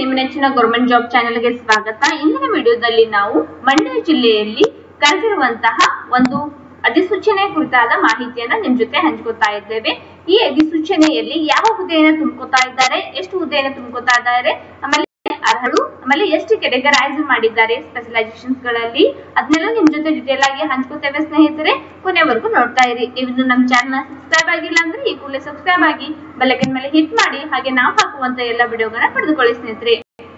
ನಿಮ್ಮ ನೆಚ್ಚಿನ government job ಚಾನೆಲ್ಗೆ ಸ್ವಾಗತ ಇಂದಿನ ವಿಡಿಯೋದಲ್ಲಿ ನಾವು ಮಂಡ್ಯ ಜಿಲ್ಲೆಯಲ್ಲಿ ಕರೆದಿರುವಂತಹ ಒಂದು ಅಧಿಸೂಚನೆ ಕುರಿತಾದ ಮಾಹಿತಿಯನ್ನ ನಿಮ್ ಜೊತೆ ಹಂಚ್ಕೋತಾ ಇದ್ದೇವೆ ಈ ಅಧಿಸೂಚನೆಯಲ್ಲಿ ಯಾವ ಹುದ್ದೆಯನ್ನ ತುಂಬ್ಕೋತಾ ಇದ್ದಾರೆ ಎಷ್ಟು ಹುದ್ದೆಯನ್ನ ತುಂಬ್ಕೋತಾ ಇದ್ದಾರೆ ಆಮೇಲೆ ಅರ್ಹರು ಆಮೇಲೆ ಎಷ್ಟು ಕೆಟಗರೈಸ್ ಮಾಡಿದ್ದಾರೆ ಸ್ಪೆಷಲೈಸೇಷನ್ಸ್ ಗಳಲ್ಲಿ ಅದನ್ನೆಲ್ಲ ನಿಮ್ ಜೊತೆ ಡಿಟೇಲ್ ಆಗಿ ಹಂಚ್ಕೋತೇವೆ ಸ್ನೇಹಿತರೆ ಕೊನೆವರೆಗೂ ನೋಡ್ತಾ ಇರಿ ನೀವು ನಮ್ಮ ಚಾನಲ್ ಸಬ್ಸ್ಕ್ರೈಬ್ ಆಗಿಲ್ಲ ಅಂದ್ರೆ ಈ ಕೂಡಲೇ ಸಬ್ಸ್ಕ್ರೈಬ್ ಆಗಿ ಬೆಲ್ಲೈಕನ್ ಮೇಲೆ ಹಿಟ್ ಮಾಡಿ ಹಾಗೆ ನಾವು ಹಾಕುವಂತ ಎಲ್ಲ ವಿಡಿಯೋಗಳನ್ನ ಪಡೆದುಕೊಳ್ಳಿ ಸ್ನೇಹಿತರೆ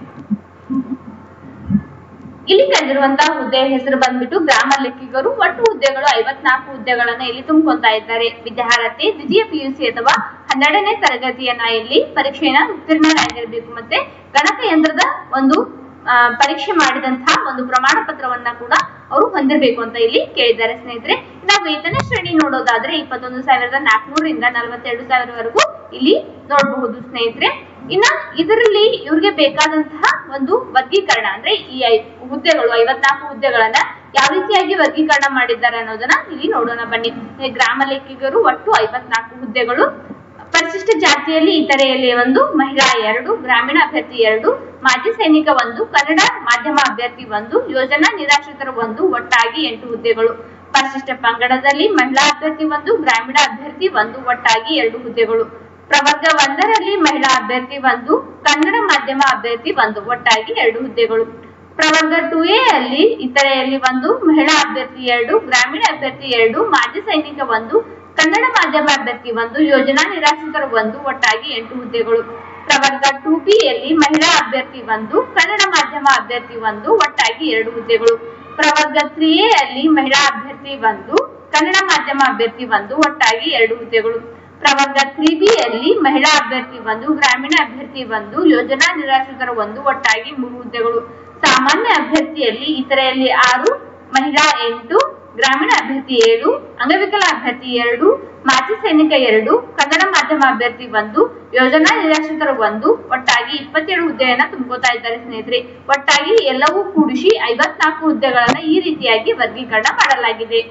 ಇಲ್ಲಿ ಕರೆದಿರುವಂತಹ ಹುದ್ದೆಯ ಹೆಸರು ಬಂದ್ಬಿಟ್ಟು ಗ್ರಾಮ ಲೆಕ್ಕಿಗರು ಒಟ್ಟು ಹುದ್ದೆಗಳು ಐವತ್ನಾಲ್ಕು ಹುದ್ದೆಗಳನ್ನ ಇಲ್ಲಿ ತುಂಬಿಕೊಂತಾ ಇದ್ದಾರೆ ವಿದ್ಯಾರ್ಥಿ ದ್ವಿತೀಯ ಪಿಯುಸಿ ಅಥವಾ ಹನ್ನೆರಡನೇ ತರಗತಿಯನ್ನ ಇಲ್ಲಿ ಪರೀಕ್ಷೆಯನ್ನ ಉತ್ತೀರ್ಣರಾಗಿರ್ಬೇಕು ಮತ್ತೆ ಗಣಕಯಂತ್ರದ ಒಂದು ಆ, ಪರೀಕ್ಷೆ ಮಾಡಿದಂತಹ ಒಂದು ಪ್ರಮಾಣ ಪತ್ರವನ್ನ ಕೂಡ ಅವರು ಹೊಂದಿರಬೇಕು ಅಂತ ಇಲ್ಲಿ ಕೇಳಿದ್ದಾರೆ ಸ್ನೇಹಿತರೆ ನಾವು ವೇತನ ಶ್ರೇಣಿ ನೋಡೋದಾದ್ರೆ ಇಪ್ಪತ್ತೊಂದು ಸಾವಿರದ ನಾಲ್ಕುನೂರಿಂದ ನಲವತ್ತೆರಡು ಸಾವಿರವರೆಗೂ ಇಲ್ಲಿ ನೋಡಬಹುದು ಸ್ನೇಹಿತರೆ ಇನ್ನ ಇದರಲ್ಲಿ ಇವ್ರಿಗೆ ಬೇಕಾದಂತಹ ಒಂದು ವರ್ಗೀಕರಣ ಅಂದ್ರೆ ಈ ಐ- ಹುದ್ದೆಗಳು ಐವತ್ನಾಲ್ಕು ಹುದ್ದೆಗಳನ್ನ ಯಾವ ರೀತಿಯಾಗಿ ವರ್ಗೀಕರಣ ಮಾಡಿದ್ದಾರೆ ಅನ್ನೋದನ್ನ ಇಲ್ಲಿ ನೋಡೋಣ ಬನ್ನಿ ಈ ಗ್ರಾಮ ಲೆಕ್ಕಿಗರು ಒಟ್ಟು ಐವತ್ನಾಲ್ಕು ಹುದ್ದೆಗಳು ಪರಿಶಿಷ್ಟ ಜಾತಿಯಲ್ಲಿ ಇತರೆಯಲ್ಲಿ ಒಂದು ಮಹಿಳಾ ಎರಡು ಗ್ರಾಮೀಣ ಅಭ್ಯರ್ಥಿ ಎರಡು ಮಾಜಿ ಸೈನಿಕ ಒಂದು ಕನ್ನಡ ಮಾಧ್ಯಮ ಅಭ್ಯರ್ಥಿ ಒಂದು ಯೋಜನಾ ನಿರಾಶ್ರಿತರ ಒಂದು ಒಟ್ಟಾಗಿ ಎಂಟು ಹುದ್ದೆಗಳು ಪರಿಶಿಷ್ಟ ಪಂಗಡದಲ್ಲಿ ಮಹಿಳಾ ಅಭ್ಯರ್ಥಿ ಒಂದು ಗ್ರಾಮೀಣ ಅಭ್ಯರ್ಥಿ ಒಂದು ಒಟ್ಟಾಗಿ ಎರಡು ಹುದ್ದೆಗಳು ಪ್ರವರ್ಗ ಒಂದರಲ್ಲಿ ಮಹಿಳಾ ಅಭ್ಯರ್ಥಿ ಒಂದು ಕನ್ನಡ ಮಾಧ್ಯಮ ಅಭ್ಯರ್ಥಿ ಒಂದು ಒಟ್ಟಾಗಿ ಎರಡು ಹುದ್ದೆಗಳು ಪ್ರವರ್ಗ ಟು ಎ ಅಲ್ಲಿ ಇತರೆಯಲ್ಲಿ ಒಂದು ಮಹಿಳಾ ಅಭ್ಯರ್ಥಿ ಎರಡು ಗ್ರಾಮೀಣ ಅಭ್ಯರ್ಥಿ ಎರಡು ಮಾಜಿ ಸೈನಿಕ ಒಂದು ಕನ್ನಡ ಮಾಧ್ಯಮ ಅಭ್ಯರ್ಥಿ ಒಂದು ಯೋಜನಾ ನಿರಾಶ್ರಿತರು ಒಂದು ಒಟ್ಟಾಗಿ ಎಂಟು ಹುದ್ದೆಗಳು ಪ್ರವರ್ಗ ಟು ಬಿ ಯಲ್ಲಿ ಮಹಿಳಾ ಅಭ್ಯರ್ಥಿ ಒಂದು ಕನ್ನಡ ಮಾಧ್ಯಮ ಅಭ್ಯರ್ಥಿ ಒಂದು ಒಟ್ಟಾಗಿ ಎರಡು ಹುದ್ದೆಗಳು ಪ್ರವರ್ಗ ತ್ರೀ ಎ ಅಲ್ಲಿ ಮಹಿಳಾ ಅಭ್ಯರ್ಥಿ ಒಂದು ಕನ್ನಡ ಮಾಧ್ಯಮ ಅಭ್ಯರ್ಥಿ ಒಂದು ಒಟ್ಟಾಗಿ ಎರಡು ಹುದ್ದೆಗಳು ಪ್ರವರ್ಗ ತ್ರೀ ಬಿ ಯಲ್ಲಿ ಮಹಿಳಾ ಅಭ್ಯರ್ಥಿ ಒಂದು ಗ್ರಾಮೀಣ ಅಭ್ಯರ್ಥಿ ಒಂದು ಯೋಜನಾ ನಿರಾಶ್ರಿತರ ಒಂದು ಒಟ್ಟಾಗಿ ಮೂರು ಹುದ್ದೆಗಳು ಸಾಮಾನ್ಯ ಅಭ್ಯರ್ಥಿಯಲ್ಲಿ ಇತರೆಯಲ್ಲಿ ಆರು ಮಹಿಳಾ ಎಂಟು ಗ್ರಾಮೀಣ ಅಭ್ಯರ್ಥಿ ಏಳು ಅಂಗವಿಕಲ ಅಭ್ಯರ್ಥಿ ಎರಡು ಮಾಜಿ ಸೈನಿಕ ಎರಡು ಕನ್ನಡ ಮಾಧ್ಯಮ ಅಭ್ಯರ್ಥಿ ಒಂದು ಯೋಜನಾ ನಿರಾಶ್ರಿತರ ಒಂದು ಒಟ್ಟಾಗಿ ಇಪ್ಪತ್ತೇಳು ಹುದ್ದೆಯನ್ನ ತುಂಬ್ಕೋತಾ ಇದ್ದಾರೆ ಸ್ನೇಹಿತರೆ ಒಟ್ಟಾಗಿ ಎಲ್ಲವೂ ಕೂಡಿಸಿ ಐವತ್ನಾಲ್ಕು ಹುದ್ದೆಗಳನ್ನ ಈ ರೀತಿಯಾಗಿ ವರ್ಗೀಕರಣ ಮಾಡಲಾಗಿದೆ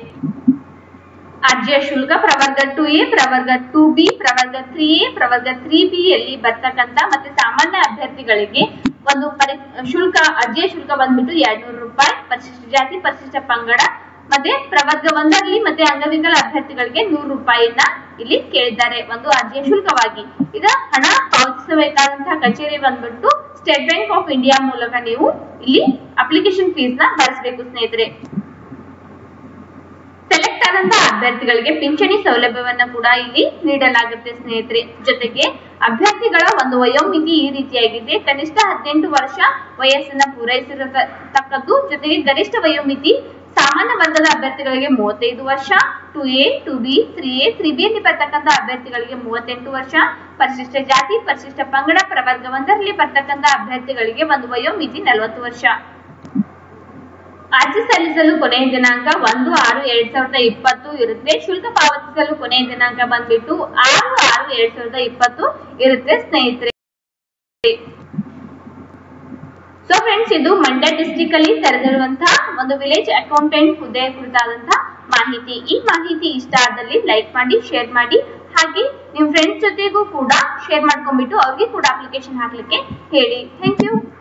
ಅರ್ಜಿಯ ಶುಲ್ಕ ಪ್ರವರ್ಗ ಟು ಎ ಪ್ರವರ್ಗ ಟು ಬಿ ಪ್ರವರ್ಗ ತ್ರೀ ಎ ಪ್ರವರ್ಗ ತ್ರೀ ಬಿ ಯಲ್ಲಿ ಬರ್ತಕ್ಕಂತ ಮತ್ತೆ ಸಾಮಾನ್ಯ ಅಭ್ಯರ್ಥಿಗಳಿಗೆ ಒಂದು ಪರಿ ಶುಲ್ಕ ಅರ್ಜಿಯ ಶುಲ್ಕ ಬಂದ್ಬಿಟ್ಟು ಎರಡ್ನೂರು ರೂಪಾಯಿ ಪರಿಶಿಷ್ಟ ಜಾತಿ ಪರಿಶಿಷ್ಟ ಪಂಗಡ ಮತ್ತೆ ಪ್ರವರ್ಗ ಒಂದರಲ್ಲಿ ಮತ್ತೆ ಅಂಗವಿಕಲ ಅಭ್ಯರ್ಥಿಗಳಿಗೆ ನೂರು ರೂಪಾಯಿನ ಇಲ್ಲಿ ಕೇಳಿದ್ದಾರೆ ಒಂದು ಅರ್ಜಿಯ ಶುಲ್ಕವಾಗಿ ಈಗ ಹಣ ಪಾವತಿಸಬೇಕಾದಂತಹ ಕಚೇರಿ ಬಂದ್ಬಿಟ್ಟು ಸ್ಟೇಟ್ ಬ್ಯಾಂಕ್ ಆಫ್ ಇಂಡಿಯಾ ಮೂಲಕ ನೀವು ಇಲ್ಲಿ ಅಪ್ಲಿಕೇಶನ್ ಫೀಸ್ ನ ಭರಿಸಬೇಕು ಸ್ನೇಹಿತರೆ ಸೆಲೆಕ್ಟ್ ಆದಂತಹ ಅಭ್ಯರ್ಥಿಗಳಿಗೆ ಪಿಂಚಣಿ ಸೌಲಭ್ಯವನ್ನ ಕೂಡ ಇಲ್ಲಿ ನೀಡಲಾಗುತ್ತೆ ಸ್ನೇಹಿತರೆ ಜೊತೆಗೆ ಅಭ್ಯರ್ಥಿಗಳ ಒಂದು ವಯೋಮಿತಿ ಈ ರೀತಿಯಾಗಿದೆ ಕನಿಷ್ಠ ಹದಿನೆಂಟು ವರ್ಷ ವಯಸ್ಸನ್ನ ಪೂರೈಸಿರತಕ್ಕದ್ದು ಜೊತೆಗೆ ಗರಿಷ್ಠ ವಯೋಮಿತಿ ಸಾಮಾನ್ಯ ವರ್ಗದ ಅಭ್ಯರ್ಥಿಗಳಿಗೆ ಮೂವತ್ತೈದು ವರ್ಷ two A two B three A three B ಅಲ್ಲಿ ಬರ್ತಕ್ಕಂಥ ಅಭ್ಯರ್ಥಿಗಳಿಗೆ ಮೂವತ್ತೆಂಟು ವರ್ಷ ಪರಿಶಿಷ್ಟ ಜಾತಿ ಪರಿಶಿಷ್ಟ ಪಂಗಡ ಪ್ರವರ್ಗ ಒಂದರಲ್ಲಿ ಬರ್ತಕ್ಕಂಥ ಅಭ್ಯರ್ಥಿಗಳಿಗೆ ಒಂದು ವಯೋಮಿತಿ ನಲವತ್ತು ವರ್ಷ ಅರ್ಜಿ ಸಲ್ಲಿಸಲು ಕೊನೆಯ ದಿನಾಂಕ ಒಂದು ಆರು ಎರಡ್ ಸಾವಿರದ ಇಪ್ಪತ್ತು ಇರುತ್ತೆ ಶುಲ್ಕ ಪಾವತಿಸಲು ಕೊನೆಯ ದಿನಾಂಕ ಬಂದ್ಬಿಟ್ಟು ಆರು ಆರು ಎರಡ್ ಸಾವಿರದ ಇಪ್ಪತ್ತು ಇರುತ್ತೆ ಸ್ನೇಹಿತರೆ ಸೊ ಫ್ರೆಂಡ್ಸ್ ಇದು ಮಂಡ್ಯ ಡಿಸ್ಟಿಕ್ ಅಲ್ಲಿ ತೆರೆದಿರುವಂತಹ ಒಂದು ವಿಲೇಜ್ ಅಕೌಂಟೆಂಟ್ ಹುದ್ದೆಯ ಕುರಿತಾದಂತಹ ಮಾಹಿತಿ ಈ ಮಾಹಿತಿ ಇಷ್ಟ ಆದಲ್ಲಿ ಲೈಕ್ ಮಾಡಿ ಶೇರ್ ಮಾಡಿ ಹಾಗೆ ನಿಮ್ ಫ್ರೆಂಡ್ಸ್ ಜೊತೆಗೂ ಕೂಡ ಶೇರ್ ಮಾಡ್ಕೊಂಡ್ಬಿಟ್ಟು ಅವ್ರಿಗೆ ಕೂಡ ಅಪ್ಲಿಕೇಶನ್ ಹಾಕ್ಲಿಕ್ಕೆ ಹೇಳಿ ಥ್ಯಾಂಕ್ ಯು